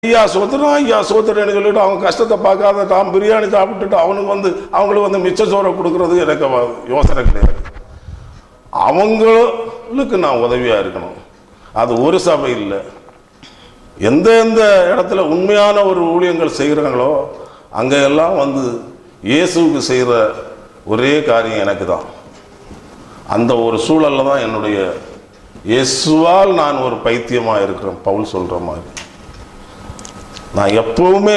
ஐயா சோத்துறான் ஐயா சோத்துறேன்னு சொல்லிட்டு அவங்க கஷ்டத்தை பார்க்காத தான் பிரியாணி சாப்பிட்டுட்டு அவனுக்கு வந்து அவங்களுக்கு வந்து மிச்ச சோறை கொடுக்கறது எனக்கு வ- யோசனை கிடையாது அவங்களுக்கு நான் உதவியா இருக்கணும் அது ஒரு சபை இல்லை எந்த எந்த இடத்துல உண்மையான ஒரு ஊழியங்கள் செய்கிறாங்களோ அங்க எல்லாம் வந்து இயேசுவுக்கு செய்கிற ஒரே காரியம் எனக்கு தான் அந்த ஒரு சூழல்ல தான் என்னுடைய இயேசுவால் நான் ஒரு பைத்தியமா இருக்கிறேன் பவுல் சொல்ற மாதிரி நான் எப்பவுமே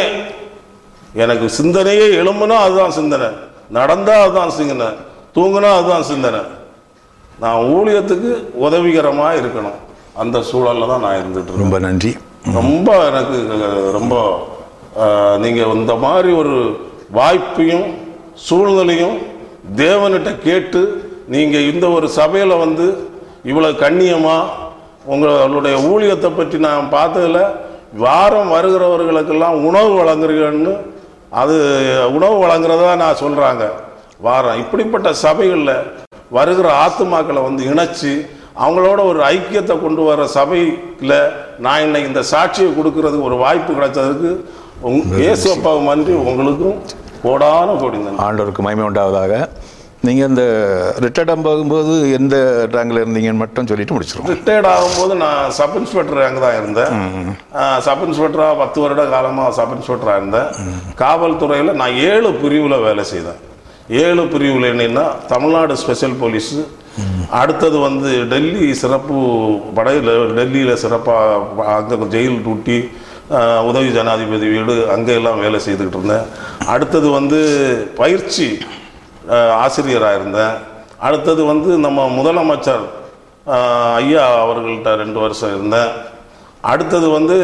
எனக்கு சிந்தனையே எழும்புனா அதுதான் சிந்தனை நடந்தா அதுதான் சிந்தனை தூங்குனா அதுதான் சிந்தனை நான் ஊழியத்துக்கு உதவிகரமா இருக்கணும் அந்த சூழல்ல தான் நான் இருந்துட்டு இருக்கேன் ரொம்ப நன்றி ரொம்ப எனக்கு அஹ், ரொம்ப அஹ், நீங்க இந்த மாதிரி ஒரு வாய்ப்பையும் சூழ்நிலையும் தேவன்கிட்ட கேட்டு நீங்க இந்த ஒரு சபையில வந்து இவ்வளவு கண்ணியமா உங்களுடைய ஊழியத்தை பற்றி நான் பார்த்ததுல வாரம் வருகிறவர்களுக்கெல்லாம் உணவு வழங்குறீங்கன்னு அது உணவு வழங்குறதா நான் சொல்றாங்க வாரம் இப்படிப்பட்ட சபைகளில் வருகிற ஆத்துமாக்களை வந்து இணைச்சு அவங்களோட ஒரு ஐக்கியத்தை கொண்டு வர சபையில் நான் இன்னைக்கு இந்த சாட்சியை கொடுக்கறதுக்கு ஒரு வாய்ப்பு கிடைச்சதுக்கு உங்க இயேசு அப்பாவும் நன்றி உங்களுக்கும் கோடான கோடி நன்றி ஆண்டவருக்கு மகிமை உண்டாவதாக நீங்கள் இந்த ரிட்டையர்ட் ஆகும்போது எந்த ரேங்கில் இருந்தீங்கன்னு மட்டும் சொல்லிட்டு முடிச்சிருவோம் ரிட்டையர்ட் ஆகும்போது நான் சப் இன்ஸ்பெக்டர் அங்கே தான் இருந்தேன் சப் இன்ஸ்பெக்டராக பத்து வருட காலமாக சப் இன்ஸ்பெக்டராக இருந்தேன் காவல்துறையில் நான் ஏழு பிரிவில் வேலை செய்தேன் ஏழு பிரிவில் என்னன்னா தமிழ்நாடு ஸ்பெஷல் போலீஸு அடுத்தது வந்து டெல்லி சிறப்பு படையில் டெல்லியில் சிறப்பாக அங்கே ஜெயில் டியூட்டி ஆஹ், உதவி ஜனாதிபதி வீடு அங்கே எல்லாம் வேலை செய்துக்கிட்டு இருந்தேன் அடுத்தது வந்து பயிற்சி ஆசிரியராக இருந்தேன் அடுத்தது வந்து நம்ம முதலமைச்சர் ஆஹ், ஐயா அவர்கள்ட்ட ரெண்டு வருஷம் இருந்தேன் அடுத்தது வந்து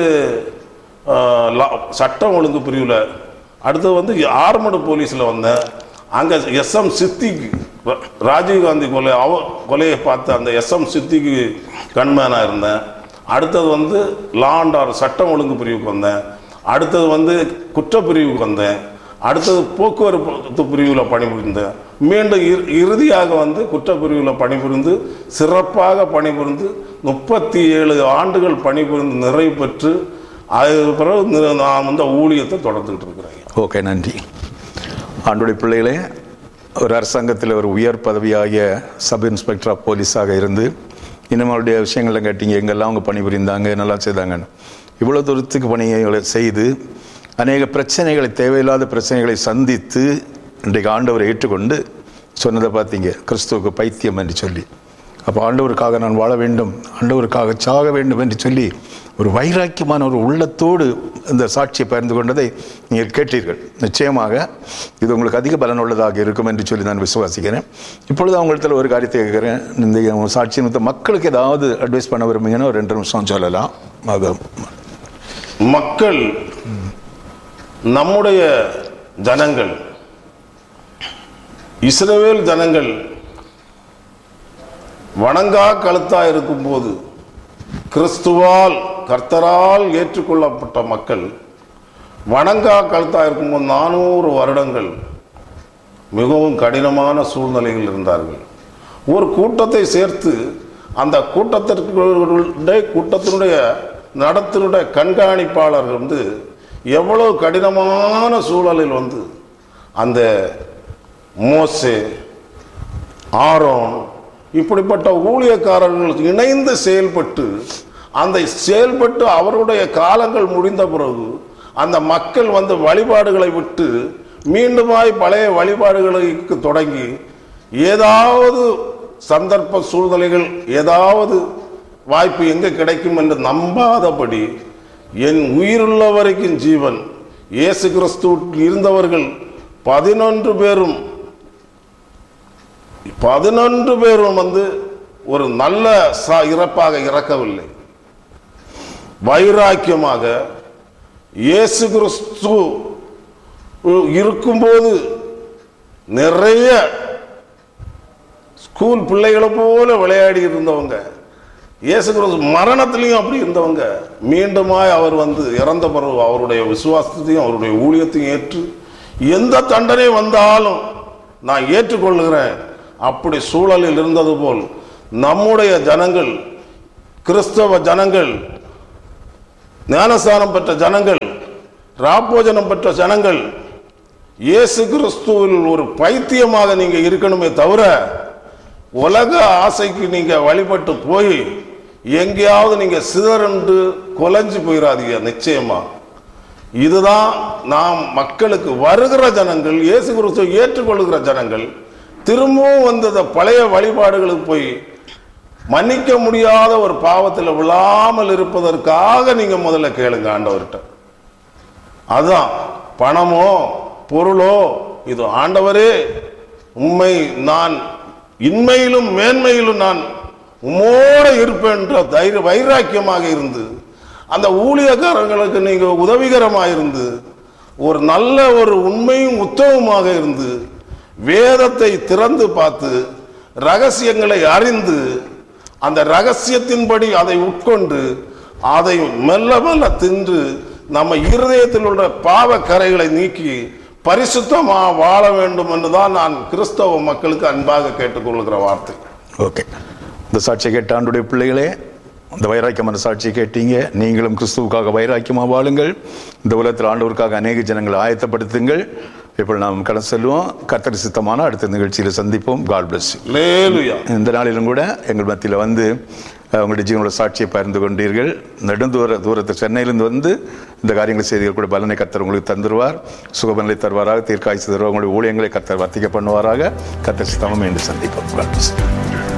ஆஹ், லா- சட்டம் ஒழுங்கு பிரிவில் அடுத்தது வந்து ஆர்மடு போலீஸில் வந்தேன் அங்கே எஸ்எம் சித்திக்கு ரா- ராஜீவ்காந்தி கொலை அவ கொலையை பார்த்த அந்த எஸ்எம் சித்திக்கு கண்மேனாக இருந்தேன் அடுத்தது வந்து லா அண்ட் ஆர்டர் சட்டம் ஒழுங்கு பிரிவுக்கு வந்தேன் அடுத்தது வந்து குற்றப்பிரிவுக்கு வந்தேன் அடுத்தது போக்குவரத்து பிரிவில் பணிபுரிந்தேன் மீண்டும் இறு- இறுதியாக வந்து குற்றப்பிரிவில் பணிபுரிந்து சிறப்பாக பணிபுரிந்து முப்பத்தி ஏழு ஆண்டுகள் பணிபுரிந்து நிறைவு பெற்று அதுக்கு பிறகு நி- நான் வந்து ஊழியத்தை தொடர்ந்துக்கிட்டு இருக்கிறேன் ஓகே நன்றி ஆண்டுடைய பிள்ளைகளே ஒரு அரசாங்கத்தில் ஒரு உயர் பதவியாகிய சப் இன்ஸ்பெக்டர் ஆஃப் போலீஸாக இருந்து இன்னும் அவருடைய விஷயங்கள்லாம் கேட்டீங்க எங்கெல்லாம் அவங்க பணிபுரிந்தாங்க என்னெல்லாம் செய்தாங்கன்னு இவ்வளோ தூரத்துக்கு பணிகளை செய்து அநேக பிரச்சனைகளை தேவையில்லாத பிரச்சனைகளை சந்தித்து இன்றைக்கு ஆண்டவரை ஏற்றுக்கொண்டு சொன்னதை பார்த்தீங்க கிறிஸ்துவுக்கு பைத்தியம் என்று சொல்லி அப்போ ஆண்டவருக்காக நான் வாழ வேண்டும் ஆண்டவருக்காக சாக வேண்டும் என்று சொல்லி ஒரு வைராக்கியமான ஒரு உள்ளத்தோடு இந்த சாட்சியை பகிர்ந்து கொண்டதை நீங்கள் கேட்டீர்கள் நிச்சயமாக இது உங்களுக்கு அதிக பலனுள்ளதாக இருக்கும் என்று சொல்லி நான் விசுவாசிக்கிறேன் இப்பொழுது அவங்களிடத்தில் ஒரு காரியத்தை கேட்குறேன் இந்த சாட்சி நிமித்தம் மக்களுக்கு ஏதாவது அட்வைஸ் பண்ண விரும்புங்கன்னா ஒரு ரெண்டு நிமிஷம் சொல்லலாம் அது மக்கள் நம்முடைய ஜனங்கள் இஸ்ரவேல் ஜனங்கள் வணங்கா கழுத்தா இருக்கும்போது கிறிஸ்துவால் கர்த்தரால் ஏற்றுக்கொள்ளப்பட்ட மக்கள் வணங்கா கழுத்தா இருக்கும்போது நானூறு வருடங்கள் மிகவும் கடினமான சூழ்நிலையில் இருந்தார்கள் ஒரு கூட்டத்தை சேர்த்து அந்த கூட்டத்திற்கு கூட்டத்தினுடைய நடத்தினுடைய கண்காணிப்பாளர்கள் வந்து எவ்வளவு கடினமான சூழலில் வந்து அந்த மோசே ஆரோன் இப்படிப்பட்ட ஊழியக்காரர்கள் இணைந்து செயல்பட்டு அந்த செயல்பட்டு அவருடைய காலங்கள் முடிந்த பிறகு அந்த மக்கள் வந்து வழிபாடுகளை விட்டு மீண்டுமாய் பழைய வழிபாடுகளுக்கு தொடங்கி ஏதாவது சந்தர்ப்ப சூழ்நிலைகள் ஏதாவது வாய்ப்பு எங்க கிடைக்கும் என்று நம்பாதபடி என் உயிருள்ள வரைக்கும் ஜீவன் இயேசு கிறிஸ்து இருந்தவர்கள் பதினொன்று பேரும் பதினொன்று பேரும் வந்து ஒரு நல்ல ச- இறப்பாக இறக்கவில்லை வைராக்கியமாக இயேசு கிறிஸ்து இருக்கும்போது நிறைய ஸ்கூல் பிள்ளைகளை போல விளையாடி இருந்தவங்க இயேசு கிறிஸ்து மரணத்திலையும் அப்படி இருந்தவங்க மீண்டுமாய் அவர் வந்து இறந்த பிறகு அவருடைய விசுவாசத்தையும் அவருடைய ஊழியத்தையும் ஏற்று எந்த தண்டனை வந்தாலும் நான் ஏற்றுக்கொள்கிறேன் அப்படி சூழலில் இருந்தது போல் நம்முடைய ஜனங்கள் கிறிஸ்தவ ஜனங்கள் ஞானஸ்தானம் பெற்ற ஜனங்கள் ராப்போஜனம் பெற்ற ஜனங்கள் இயேசு கிறிஸ்துவில் ஒரு பைத்தியமாக நீங்க இருக்கணுமே தவிர உலக ஆசைக்கு நீங்க வழிபட்டு போய் எங்கேயாவது நீங்க சிதறண்டு கொலைஞ்சு போயிடாதீங்க நிச்சயமா இதுதான் நாம் மக்களுக்கு வருகிற ஜனங்கள் இயேசு கிறிஸ்துவை ஏற்றுக்கொள்கிற ஜனங்கள் திரும்பவும் வந்து அந்த பழைய வழிபாடுகளுக்கு போய் மன்னிக்க முடியாத ஒரு பாவத்தில் விழாமல் இருப்பதற்காக நீங்க முதல்ல கேளுங்க ஆண்டவர்கிட்ட அதான் பணமோ பொருளோ இது ஆண்டவரே உண்மை நான் இன்மையிலும் மேன்மையிலும் நான் உம்மோட இருப்பேன் என்ற தைரிய வைராக்கியமாக இருந்து அந்த ஊழியக்காரங்களுக்கு நீங்க உதவிகரமாக இருந்து ஒரு நல்ல ஒரு உண்மையும் உத்தவமாக இருந்து வேதத்தை திறந்து பார்த்து ரகசியங்களை அறிந்து அந்த ரகசியத்தின்படி அதை உட்கொண்டு அதை மெல்ல மெல்ல தின்று நம்ம இருதயத்தில் உள்ள பாவ கரைகளை நீக்கி பரிசுத்தமா வாழ வேண்டும் என்றுதான் நான் கிறிஸ்தவ மக்களுக்கு அன்பாக கேட்டுக்கொள்கிற வார்த்தை ஓகே இந்த சாட்சியை கேட்ட ஆண்டுடைய பிள்ளைகளே இந்த வைராக்கியமான சாட்சியை கேட்டீங்க நீங்களும் கிறிஸ்துவுக்காக வைராக்கியமா வாழுங்கள் இந்த உலகத்தில் ஆண்டவருக்காக அநேக ஜனங்களை ஆயத்தப்படுத்துங்கள் இப்போ நாம் கடன் செல்வோம் கத்தரி சித்தமான அடுத்த நிகழ்ச்சியில் சந்திப்போம் காட் bless you லேலுயா இந்த நாளிலும் கூட எங்கள் மத்தியில் வந்து அஹ், உங்களுடைய ஜீவனோட சாட்சியை பகிர்ந்து கொண்டீர்கள் நெடுந்தூர தூரத்து சென்னையிலிருந்து வந்து இந்த காரியங்களை செய்திகள் கூட பலனை கத்தர் உங்களுக்கு தந்துருவார் சுகபலனை தருவாராக தீர்க்காய்ச்சி தருவார் உங்களுடைய ஊழியங்களை கத்தர் வர்த்திக்க பண்ணுவாராக கத்தர் சித்தமும் என்று சந்திப்போம் God bless you.